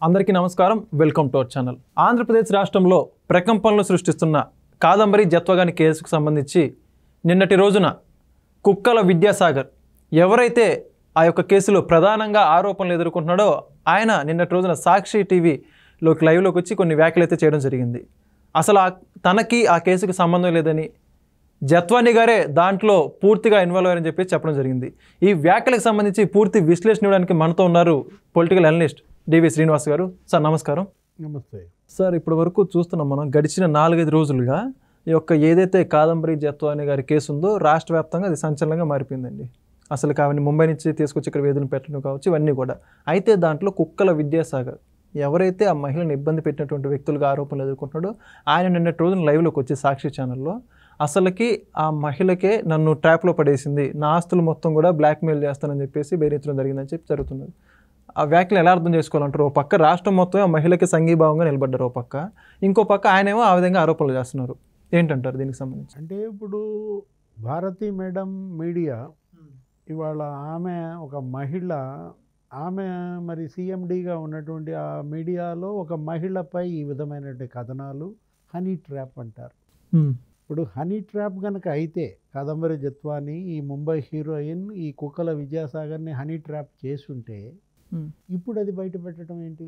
అందరికీ నమస్కారం welcome to our channel Andhra Pradesh రాష్ట్రంలో ప్రకంపనలు సృష్టిస్తున్న కాదంబరి జత్వగాని కేసుకు సంబంధించి నిన్నటి రోజున కుక్కల విద్యాసాగర్ ఎవరైతే ఆ యొక్క కేసులో ప్రధానంగా ఆరోపణలు ఎదుర్కొంటున్నాడో ఆయన నిన్నటి రోజున సాక్షి టీవీలోకి లైవ్లోకి వచ్చి కొన్ని వ్యాఖ్యలు అయితే చేయడం జరిగింది అసలు ఆ తనకి ఆ కేసుకు సంబంధం లేదని జత్వాని గారే దాంట్లో పూర్తిగా ఇన్వాల్వ్ అయ్యారని చెప్పి చెప్పడం జరిగింది ఈ వ్యాఖ్యలకు సంబంధించి పూర్తి విశ్లేషణ ఇవ్వడానికి మనతో ఉన్నారు పొలిటికల్ అనలిస్ట్ డివి శ్రీనివాస్ గారు సార్ నమస్కారం నమస్తే సార్ ఇప్పటి వరకు చూస్తున్నాం మనం గడిచిన నాలుగైదు రోజులుగా ఈ యొక్క ఏదైతే కాదంబరి జత్వాని గారి కేసు ఉందో రాష్ట్ర వ్యాప్తంగా అది సంచలనంగా మారిపోయిందండి అసలు కావని ముంబై నుంచి తీసుకొచ్చి ఇక్కడ వేదన పెట్టడం కావచ్చు ఇవన్నీ కూడా అయితే దాంట్లో కుక్కల విద్యాసాగర్ ఎవరైతే ఆ మహిళను ఇబ్బంది పెట్టినటువంటి వ్యక్తులుగా ఆరోపణలు ఎదుర్కొంటున్నాడో ఆయన నిన్నటి రోజున లైవ్లోకి వచ్చి సాక్షి ఛానల్లో అసలుకి ఆ మహిళకే నన్ను ట్రాప్లో పడేసింది నా ఆస్తులు మొత్తం కూడా బ్లాక్మెయిల్ చేస్తానని చెప్పేసి బెదిరించడం జరిగిందని చెప్పి జరుగుతున్నది ఆ వ్యాఖ్యలు ఎలా అర్థం చేసుకోవాలంటారు ఓ పక్క రాష్ట్రం మొత్తం ఆ మహిళకి సంఘీభావంగా నిలబడ్డారు ఓ పక్క ఇంకో పక్క ఆయనేమో ఆ విధంగా ఆరోపణలు చేస్తున్నారు ఏంటంటారు దీనికి సంబంధించి అంటే ఇప్పుడు భారతి మేడం మీడియా ఇవాళ ఆమె ఒక మహిళ ఆమె మరి సీఎండీగా ఉన్నటువంటి ఆ మీడియాలో ఒక మహిళపై ఈ విధమైనటువంటి కథనాలు హనీ ట్రాప్ అంటారు ఇప్పుడు హనీ ట్రాప్ కనుక అయితే కాదంబరి జత్వాని ఈ ముంబై హీరోయిన్ ఈ కుక్కల విద్యాసాగర్ని హనీ ట్రాప్ చేసుంటే ఇప్పుడు అది బయట పెట్టడం ఏంటి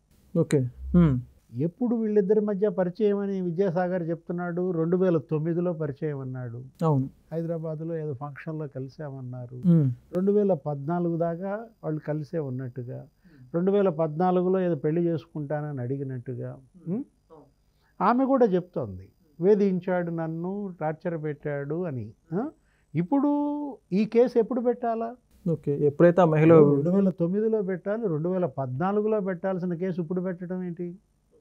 ఓకే ఎప్పుడు వీళ్ళిద్దరి మధ్య పరిచయం అని విద్యాసాగర్ చెప్తున్నాడు రెండు వేల తొమ్మిదిలో పరిచయం అన్నాడు అవును హైదరాబాద్లో ఏదో ఫంక్షన్లో కలిసామన్నారు ఉమ్, రెండు వేల పద్నాలుగు దాకా వాళ్ళు కలిసే ఉన్నట్టుగా రెండు వేల పద్నాలుగులో ఏదో పెళ్లి చేసుకుంటానని అడిగినట్టుగా ఉం? ఆమె కూడా చెప్తోంది వేధించాడు నన్ను టార్చర్ పెట్టాడు అని ఆ? ఇప్పుడు ఈ కేసు ఎప్పుడు పెట్టాలా ఓకే ఎప్పుడైతే ఆ మహిళ రెండు వేల తొమ్మిదిలో పెట్టాలి రెండు వేల పద్నాలుగులో పెట్టాల్సిన కేసు ఇప్పుడు పెట్టడం ఏంటి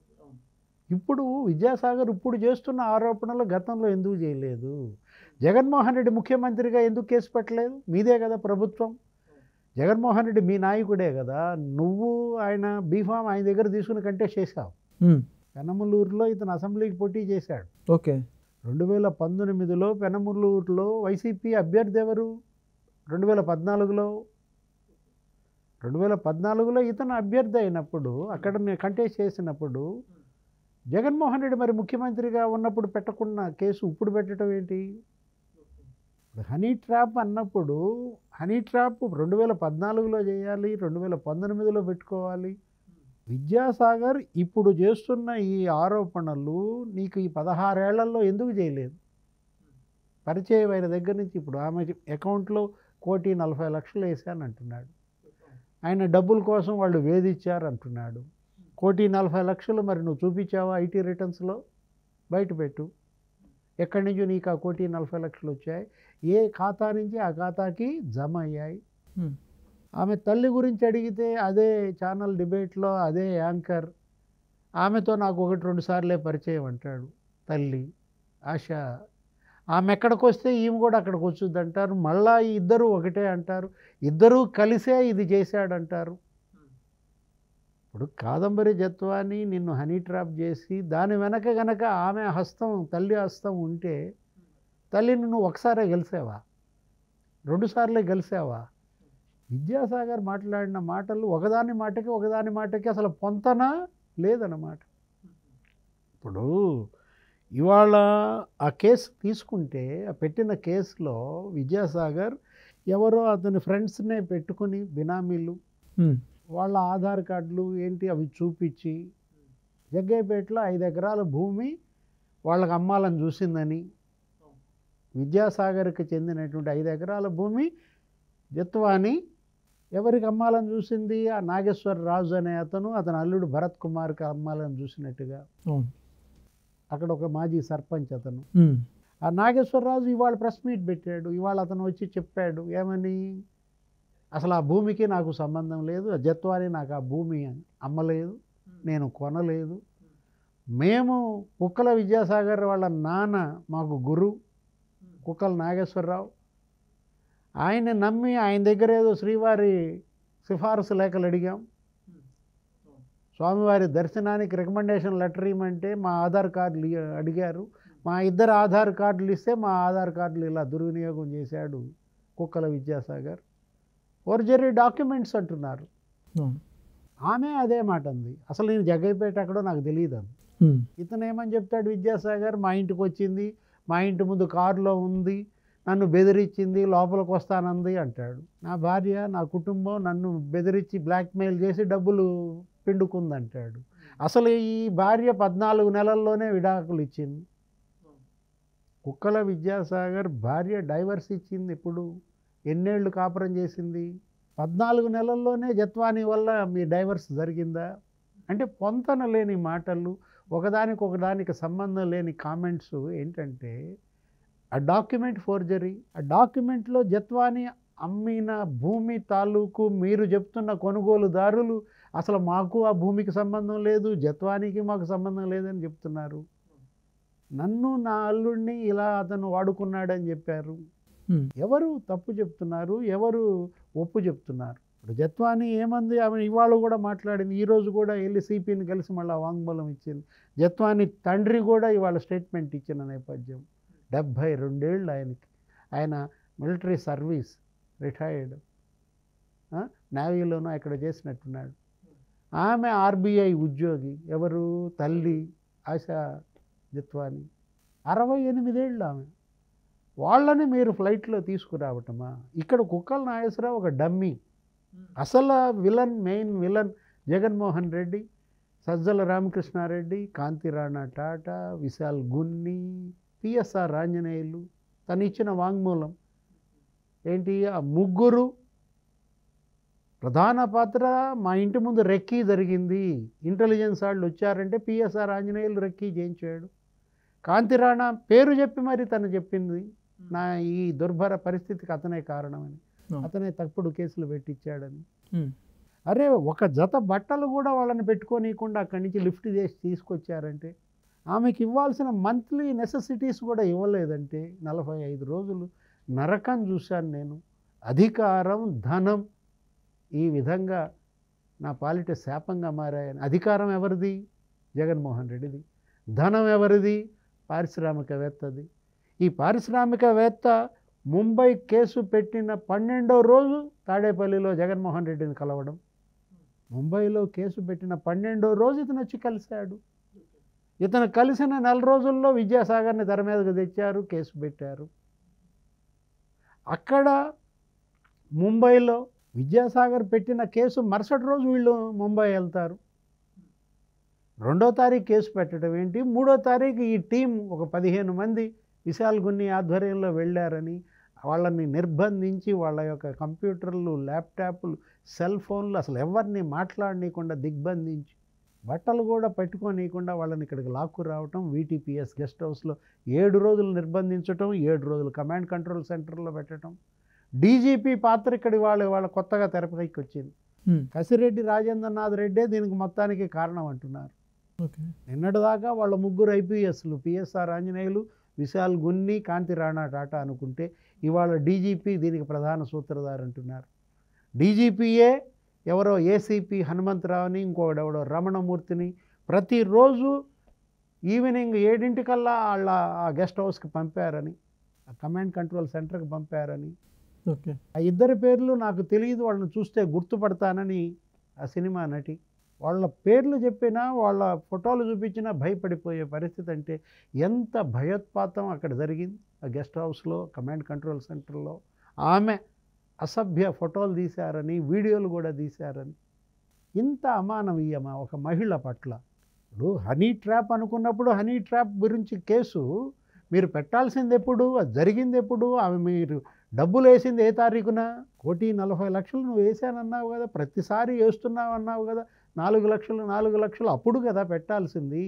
ఇప్పుడు విద్యాసాగర్ ఇప్పుడు చేస్తున్న ఆరోపణలు గతంలో ఎందుకు చేయలేదు జగన్మోహన్ రెడ్డి ముఖ్యమంత్రిగా ఎందుకు కేసు పెట్టలేదు మీదే కదా ప్రభుత్వం జగన్మోహన్ రెడ్డి మీ నాయకుడే కదా నువ్వు ఆయన బీఫామ్ ఆయన దగ్గర తీసుకుని కంటెస్ట్ చేశావు ఉమ్, పెనమలూరులో ఇతను అసెంబ్లీకి పోటీ చేశాడు ఓకే రెండు వేల పంతొమ్మిదిలో పెనమలూరులో వైసీపీ అభ్యర్థి ఎవరు రెండు వేల పద్నాలుగులో రెండు వేల పద్నాలుగులో ఇతను అభ్యర్థి అయినప్పుడు అక్కడ నేను కంటెస్ట్ చేసినప్పుడు జగన్మోహన్ రెడ్డి మరి ముఖ్యమంత్రిగా ఉన్నప్పుడు పెట్టకుండా కేసు ఇప్పుడు పెట్టడం ఏంటి ఇప్పుడు హనీ ట్రాప్ అన్నప్పుడు హనీ ట్రాప్ రెండు వేల పద్నాలుగులో చేయాలి రెండు వేల పంతొమ్మిదిలో పెట్టుకోవాలి విద్యాసాగర్ ఇప్పుడు చేస్తున్న ఈ ఆరోపణలు నీకు ఈ పదహారేళ్లలో ఎందుకు చేయలేదు పరిచయం అయిన దగ్గర నుంచి ఇప్పుడు ఆమె అకౌంట్లో కోటి నలభై లక్షలు వేసాను అంటున్నాడు ఆయన డబ్బుల కోసం వాళ్ళు వేధించారు అంటున్నాడు కోటి నలభై లక్షలు మరి నువ్వు చూపించావా ఐటీ రిటర్న్స్లో బయట పెట్టు ఎక్కడి నుంచి నీకు ఆ కోటి నలభై లక్షలు వచ్చాయి ఏ ఖాతా నుంచి ఆ ఖాతాకి జమ అయ్యాయి ఉమ్, ఆమె తల్లి గురించి అడిగితే అదే ఛానల్ డిబేట్లో అదే యాంకర్ ఆమెతో నాకు ఒకటి రెండు సార్లే పరిచయం అంటాడు తల్లి ఆశ ఆమె ఎక్కడికి వస్తే ఈమె కూడా అక్కడికి వచ్చుద్ది అంటారు మళ్ళా ఈ ఇద్దరు ఒకటే అంటారు ఇద్దరూ కలిసే ఇది చేశాడంటారు ఇప్పుడు కాదంబరి జత్వాని నిన్ను హనీ ట్రాప్ చేసి దాని వెనక గనక ఆమె హస్తం తల్లి హస్తం ఉంటే తల్లిని నువ్వు ఒకసారే గెలిసావా రెండుసార్లే గెలిసావా విద్యాసాగర్ మాట్లాడిన మాటలు ఒకదాని మాటకి ఒకదాని మాటకి అసలు పొంతన లేదన్నమాట ఇప్పుడు ఇవాళ ఆ కేసు తీసుకుంటే ఆ పెట్టిన కేసులో విద్యాసాగర్ ఎవరో అతని ఫ్రెండ్స్నే పెట్టుకుని బినామీలు ఉమ్, వాళ్ళ ఆధార్ కార్డులు ఏంటి అవి చూపించి జగ్గయ్యపేటలో ఐదు ఎకరాల భూమి వాళ్ళకి అమ్మాలని చూసిందని విద్యాసాగర్కి చెందినటువంటి ఐదు ఎకరాల భూమి జత్వాని ఎవరికి అమ్మాలని చూసింది ఆ నాగేశ్వర రాజు అనే అతను అతని అల్లుడు భరత్ కుమార్కి అమ్మాలని చూసినట్టుగా అవును అక్కడ ఒక మాజీ సర్పంచ్ అతను ఉమ్, ఆ నాగేశ్వరరాజు ఇవాళ ప్రెస్ మీట్ పెట్టాడు ఇవాళ అతను వచ్చి చెప్పాడు ఏమని అసలు ఆ భూమికి నాకు సంబంధం లేదు ఆ జత్వాని నాకు ఆ భూమి అమ్మలేదు నేను కొనలేదు మేము కుక్కల విద్యాసాగర్ వాళ్ళ నాన్న మాకు గురు కుక్కల నాగేశ్వరరావు ఆయన నమ్మి ఆయన దగ్గర ఏదో శ్రీవారి సిఫారసు లేఖలు అడిగాం స్వామివారి దర్శనానికి రికమెండేషన్ లెటర్ ఇవ్వమంటే మా ఆధార్ కార్డులు ఇ- అడిగారు మా ఇద్దరు ఆధార్ కార్డులు ఇస్తే మా ఆధార్ కార్డులు ఇలా దుర్వినియోగం చేశాడు కుక్కల విద్యాసాగర్ ఫోర్జరీ డాక్యుమెంట్స్ అంటున్నారు అవును ఆమె అదే మాట ఉంది అసలు నేను జగ్గైపేట ఎక్కడో నాకు తెలియదు అని ఉమ్. ఇతను ఏమని చెప్తాడు విద్యాసాగర్ మా ఇంటికి వచ్చింది మా ఇంటి ముందు కారులో ఉంది నన్ను బెదిరించింది లోపలికి వస్తానంది అంటాడు నా భార్య నా కుటుంబం నన్ను బెదిరించి బ్లాక్మెయిల్ చేసి డబ్బులు పిండుకుంది అంటాడు అసలు ఈ భార్య పద్నాలుగు నెలల్లోనే విడాకులు ఇచ్చింది కుక్కల విద్యాసాగర్ భార్య డైవర్స్ ఇచ్చింది ఇప్పుడు ఎన్నేళ్ళు కాపురం చేసింది పద్నాలుగు నెలల్లోనే జత్వాని వల్ల మీ డైవర్స్ జరిగిందా అంటే పొంతన లేని మాటలు ఒకదానికి ఒకదానికి సంబంధం లేని కామెంట్స్ ఏంటంటే ఆ డాక్యుమెంట్ ఫోర్జరీ ఆ డాక్యుమెంట్లో జత్వాని అమ్మిన భూమి తాలూకు మీరు చెప్తున్న కొనుగోలుదారులు అసలు మాకు ఆ భూమికి సంబంధం లేదు జత్వానికి మాకు సంబంధం లేదని చెప్తున్నారు నన్ను నా అల్లుడిని ఇలా అతను వాడుకున్నాడని చెప్పారు ఉమ్. ఎవరు తప్పు చెప్తున్నారు ఎవరు ఒప్పు చెప్తున్నారు ఇప్పుడు జత్వాని ఏమంది ఆమె ఇవాళ కూడా మాట్లాడింది ఈరోజు కూడా వెళ్ళి సిపిని కలిసి మళ్ళీ వాంగ్మూలం ఇచ్చింది జత్వాని తండ్రి కూడా ఇవాళ స్టేట్మెంట్ ఇచ్చిన నేపథ్యం డెబ్భై రెండేళ్ళు ఆయనకి ఆయన మిలిటరీ సర్వీస్ రిటైర్డ్ నేవీలోనూ ఇక్కడ చేసినట్టున్నాడు ఆమె ఆర్బీఐ ఉద్యోగి ఎవరు తల్లి ఆశా జత్వాని అరవై ఎనిమిదేళ్ళు ఆమె వాళ్ళని మీరు ఫ్లైట్లో తీసుకురావటమా ఇక్కడ కుక్కల నాగేశ్వరరావు ఒక డమ్మీ అసలు villain main villain Jagan Mohan Reddy Sajjala Ramakrishna Reddy Kanthi Rana Tata Vishal Gunni PSR Anjaneyulu తను ఇచ్చిన వాంగ్మూలం ఏంటి ఆ ముగ్గురు ప్రధాన పాత్ర మా ఇంటి ముందు రెక్కీ జరిగింది ఇంటెలిజెన్స్ వాళ్ళు వచ్చారంటే పిఎస్ఆర్ ఆంజనేయులు రెక్కీ చేయించాడు కాంతిరాణా పేరు చెప్పి మరి తను చెప్పింది నా ఈ దుర్భర పరిస్థితికి అతనే కారణమని అవును. అతనే తప్పుడు కేసులు పెట్టించాడని ఉమ్. అరే ఒక జత బట్టలు కూడా వాళ్ళని పెట్టుకోనీయకుండా అక్కడి నుంచి లిఫ్ట్ చేసి తీసుకొచ్చారంటే ఆమెకి ఇవ్వాల్సిన మంత్లీ నెసెసిటీస్ కూడా ఇవ్వలేదంటే నలభై ఐదు రోజులు నరకం చూశాను నేను అధికారం ధనం ఈ విధంగా నా పాలిట శాపంగా మారాయని అధికారం ఎవరిది జగన్మోహన్ రెడ్డిది ధనం ఎవరిది పారిశ్రామికవేత్తది ఈ పారిశ్రామికవేత్త ముంబై కేసు పెట్టిన పన్నెండో రోజు తాడేపల్లిలో జగన్మోహన్ రెడ్డిని కలవడం ముంబైలో కేసు పెట్టిన పన్నెండో రోజు ఇతను వచ్చి కలిశాడు ఇతను కలిసిన నెల రోజుల్లో విద్యాసాగర్ని తెర మీదకు తెచ్చారు కేసు పెట్టారు అక్కడ ముంబైలో విద్యాసాగర్ పెట్టిన కేసు మరుసటి రోజు వీళ్ళు ముంబై వెళ్తారు రెండో తారీఖు కేసు పెట్టడం ఏంటి మూడో తారీఖు ఈ టీం ఒక పదిహేను మంది విశాల్ గున్ని ఆధ్వర్యంలో వెళ్ళారని వాళ్ళని నిర్బంధించి వాళ్ళ యొక్క కంప్యూటర్లు ల్యాప్టాప్లు సెల్ ఫోన్లు అసలు ఎవరిని మాట్లాడనీయకుండా దిగ్బంధించి బట్టలు కూడా పెట్టుకోనీయకుండా వాళ్ళని ఇక్కడికి లాక్కు రావటం వీటీపీఎస్ గెస్ట్ హౌస్లో ఏడు రోజులు నిర్బంధించటం ఏడు రోజులు కమాండ్ కంట్రోల్ సెంటర్లో పెట్టడం డీజీపీ పాత్ర ఇక్కడి వాళ్ళు వాళ్ళ కొత్తగా తెరపైకి వచ్చింది ఉమ్. కసిరెడ్డి రాజేంద్రనాథ్ రెడ్డే దీనికి మొత్తానికి కారణం అంటున్నారు ఓకే నిన్నటిదాకా వాళ్ళ ముగ్గురు ఐపీఎస్లు పిఎస్ఆర్ ఆంజనేయులు విశాల్ గున్ని కాంతి రాణా టాటా అనుకుంటే ఇవాళ డీజీపీ దీనికి ప్రధాన సూత్రధారు అంటున్నారు డీజీపీయే ఎవరో ఏసీపీ హనుమంతరావుని ఇంకొకడెవడో రమణమూర్తిని ప్రతిరోజు ఈవినింగ్ ఏడింటికల్లా వాళ్ళ ఆ గెస్ట్ హౌస్కి పంపారని ఆ కమాండ్ కంట్రోల్ సెంటర్కి పంపారని ఓకే ఆ ఇద్దరి పేర్లు నాకు తెలియదు వాళ్ళని చూస్తే గుర్తుపడతానని ఆ సినిమా నటి వాళ్ళ పేర్లు చెప్పినా వాళ్ళ ఫోటోలు చూపించినా భయపడిపోయే పరిస్థితి అంటే ఎంత భయోత్పాతం అక్కడ జరిగింది ఆ గెస్ట్ హౌస్లో కమాండ్ కంట్రోల్ సెంటర్లో ఆమె అసభ్య ఫోటోలు తీశారని వీడియోలు కూడా తీశారని ఇంత అమానవీయమా ఒక మహిళ పట్ల ఇప్పుడు హనీ ట్రాప్ అనుకున్నప్పుడు హనీ ట్రాప్ గురించి కేసు మీరు పెట్టాల్సింది ఎప్పుడు అది జరిగింది ఎప్పుడు ఆమె మీరు డబ్బులు వేసింది ఏ తారీఖున కోటి నలభై లక్షలు నువ్వు వేసానన్నావు కదా ప్రతిసారి వేస్తున్నావు అన్నావు కదా నాలుగు లక్షలు నాలుగు లక్షలు అప్పుడు కదా పెట్టాల్సింది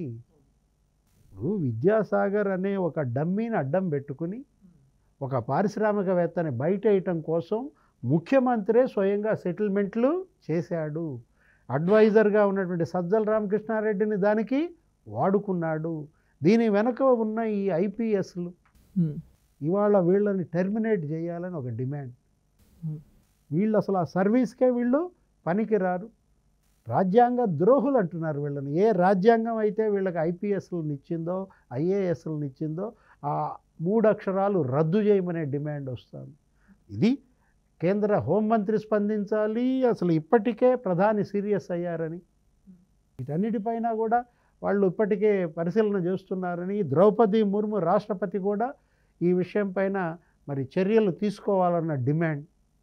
ఇప్పుడు విద్యాసాగర్ అనే ఒక డమ్మీని అడ్డం పెట్టుకుని ఒక పారిశ్రామికవేత్తని బయట వేయటం కోసం ముఖ్యమంత్రే స్వయంగా సెటిల్మెంట్లు చేశాడు అడ్వైజర్గా ఉన్నటువంటి సజ్జల రామకృష్ణారెడ్డిని దానికి వాడుకున్నాడు దీని వెనక ఉన్న ఈ ఐపీఎస్లు ఉమ్. ఇవాళ వీళ్ళని టెర్మినేట్ చేయాలని ఒక డిమాండ్ Hmm. వీళ్ళు అసలు ఆ సర్వీస్కే వీళ్ళు పనికిరారు రాజ్యాంగ ద్రోహులు అంటున్నారు వీళ్ళని ఏ రాజ్యాంగం అయితే వీళ్ళకి ఐపీఎస్లను ఇచ్చిందో ఐఏఎస్లను ఇచ్చిందో ఆ మూడు అక్షరాలు రద్దు చేయమనే డిమాండ్ వస్తుంది ఇది కేంద్ర హోంమంత్రి స్పందించాలి అసలు ఇప్పటికే ప్రధాని సీరియస్ అయ్యారని వీటన్నిటిపైన కూడా వాళ్ళు ఇప్పటికే పరిశీలన చేస్తున్నారని ద్రౌపది ముర్ము రాష్ట్రపతి కూడా ఈ విషయం పైన మరి చర్యలు తీసుకోవాలన్న డిమాండ్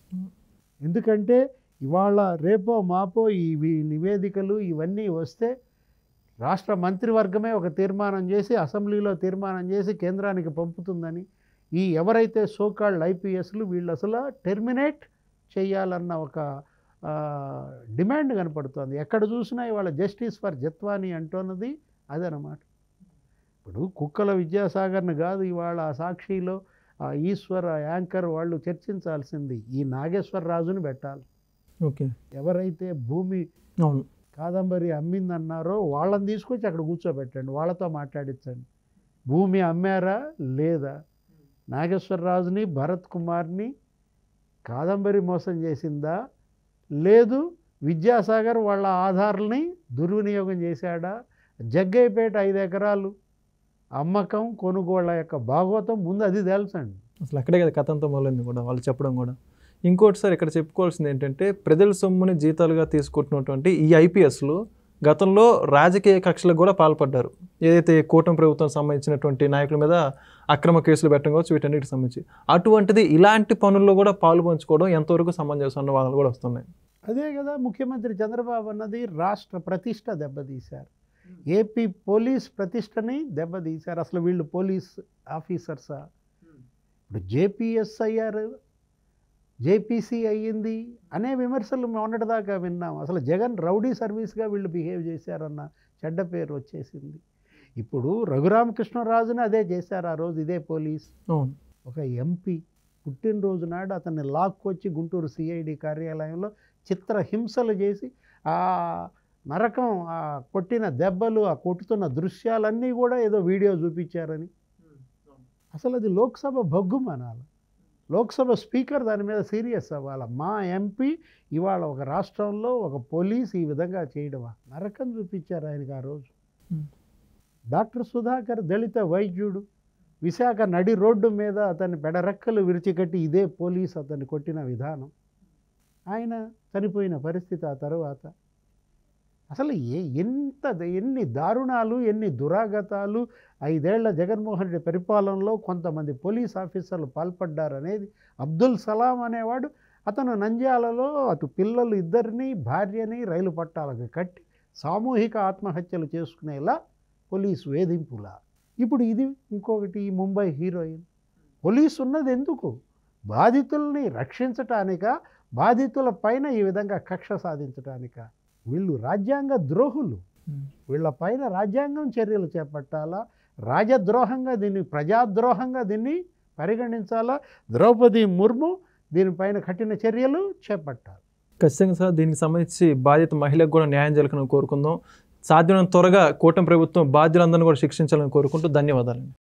ఎందుకంటే ఇవాళ రేపో మాపో ఈ వి- నివేదికలు ఇవన్నీ వస్తే రాష్ట్ర మంత్రివర్గమే ఒక తీర్మానం చేసి అసెంబ్లీలో తీర్మానం చేసి కేంద్రానికి పంపుతుందని ఈ ఎవరైతే సోకాల్డ్ ఐపీఎస్లు వీళ్ళు అసలు టెర్మినేట్ చేయాలన్న ఒక ఆ, డిమాండ్ కనపడుతోంది ఎక్కడ చూసినా ఇవాళ జస్టిస్ ఫర్ జత్వాని అంటున్నది అదనమాట ఇప్పుడు కుక్కల విద్యాసాగర్ని కాదు ఇవాళ ఆ సాక్షిలో ఆ ఈశ్వర యాంకర్ వాళ్ళు చర్చించాల్సింది ఈ నాగేశ్వరరాజుని పెట్టాలి ఓకే ఎవరైతే భూమి అవును కాదంబరి అమ్మిందన్నారో వాళ్ళని తీసుకొచ్చి అక్కడ కూర్చోబెట్టండి వాళ్ళతో మాట్లాడించండి భూమి అమ్మారా లేదా నాగేశ్వరరాజుని భరత్ కుమార్ని కాదంబరి మోసం చేసిందా లేదు విద్యాసాగర్ వాళ్ళ ఆధార్ని దుర్వినియోగం చేశాడా జగ్గైపేట ఐదు ఎకరాలు అమ్మకం కొనుగోళ్ళ యొక్క భాగవతం ముందు అది తెలుసండి అసలు అక్కడే కదా కథంతో మొదలైంది కూడా వాళ్ళు చెప్పడం కూడా ఇంకోటి సార్ ఇక్కడ చెప్పుకోవాల్సింది ఏంటంటే ప్రజల సొమ్ముని జీతాలుగా తీసుకుంటున్నటువంటి ఈ ఐపీఎస్లు గతంలో రాజకీయ కక్షలకు కూడా పాల్పడ్డారు ఏదైతే కూటమి ప్రభుత్వం సంబంధించినటువంటి నాయకుల మీద అక్రమ కేసులు పెట్టడం కావచ్చు వీటన్నిటికి సంబంధించి అటువంటిది ఇలాంటి పనుల్లో కూడా పాలు పంచుకోవడం ఎంతవరకు సమంజసం అన్న వాదనలు కూడా వస్తున్నాయి అదే కదా ముఖ్యమంత్రి చంద్రబాబు అన్నది రాష్ట్ర ప్రతిష్ట దెబ్బతీశారు ఏపీ పోలీస్ ప్రతిష్టని దెబ్బతీశారు అసలు వీళ్ళు పోలీస్ ఆఫీసర్సా ఇప్పుడు జేపీఎస్ అయ్యారు జేపీసీ అయ్యింది అనే విమర్శలు మొన్నటిదాకా విన్నాం అసలు జగన్ రౌడీ సర్వీస్గా వీళ్ళు బిహేవ్ చేశారన్న చెడ్డ పేరు వచ్చేసింది ఇప్పుడు రఘురామకృష్ణరాజుని అదే చేశారు ఆ రోజు ఇదే పోలీస్ అవును ఒక ఎంపీ పుట్టినరోజు నాడు అతన్ని లాక్కొచ్చి గుంటూరు సిఐడి కార్యాలయంలో చిత్ర హింసలు చేసి ఆ నరకం ఆ కొట్టిన దెబ్బలు ఆ కొట్టుతున్న దృశ్యాలన్నీ కూడా ఏదో వీడియో చూపించారని అసలు అది లోక్సభ భగ్గు మనాలి లోక్సభ స్పీకర్ దాని మీద సీరియస్ అవ్వాలి మా ఎంపీ ఇవాళ ఒక రాష్ట్రంలో ఒక పోలీస్ ఈ విధంగా చేయడమా నరకం చూపించారు ఆయనకి ఆ రోజు Hmm. డాక్టర్ సుధాకర్ దళిత వైద్యుడు విశాఖ నడి రోడ్డు మీద అతన్ని పెడరెక్కలు విరిచికట్టి ఇదే పోలీస్ అతన్ని కొట్టిన విధానం ఆయన చనిపోయిన పరిస్థితి ఆ తరువాత అసలు ఏ ఎంత ద- ఎన్ని దారుణాలు ఎన్ని దురాగతాలు ఐదేళ్ల జగన్మోహన్ రెడ్డి పరిపాలనలో కొంతమంది పోలీస్ ఆఫీసర్లు పాల్పడ్డారనేది అబ్దుల్ సలాం అనేవాడు అతను నంద్యాలలో అటు పిల్లలు ఇద్దరిని భార్యని రైలు పట్టాలకు కట్టి సామూహిక ఆత్మహత్యలు చేసుకునేలా పోలీస్ వేధింపులా ఇప్పుడు ఇది ఇంకొకటి ఈ ముంబై హీరోయిన్ పోలీసు ఉన్నది ఎందుకు బాధితుల్ని రక్షించటానిక బాధితుల పైన ఈ విధంగా కక్ష సాధించటానిక వీళ్ళు రాజ్యాంగ ద్రోహులు వీళ్ళ పైన రాజ్యాంగం చర్యలు చేపట్టాలా రాజద్రోహంగా దీన్ని ప్రజాద్రోహంగా దీన్ని పరిగణించాలా ద్రౌపది ముర్ము దీనిపైన కఠిన చర్యలు చేపట్టాలి ఖచ్చితంగా సార్ దీనికి సంబంధించి బాధిత మహిళకు కూడా న్యాయం జరగని కోరుకుందాం సాధ్యమైనంత త్వరగా కూటమి ప్రభుత్వం బాధ్యులందరినీ కూడా శిక్షించాలని కోరుకుంటూ ధన్యవాదాలండి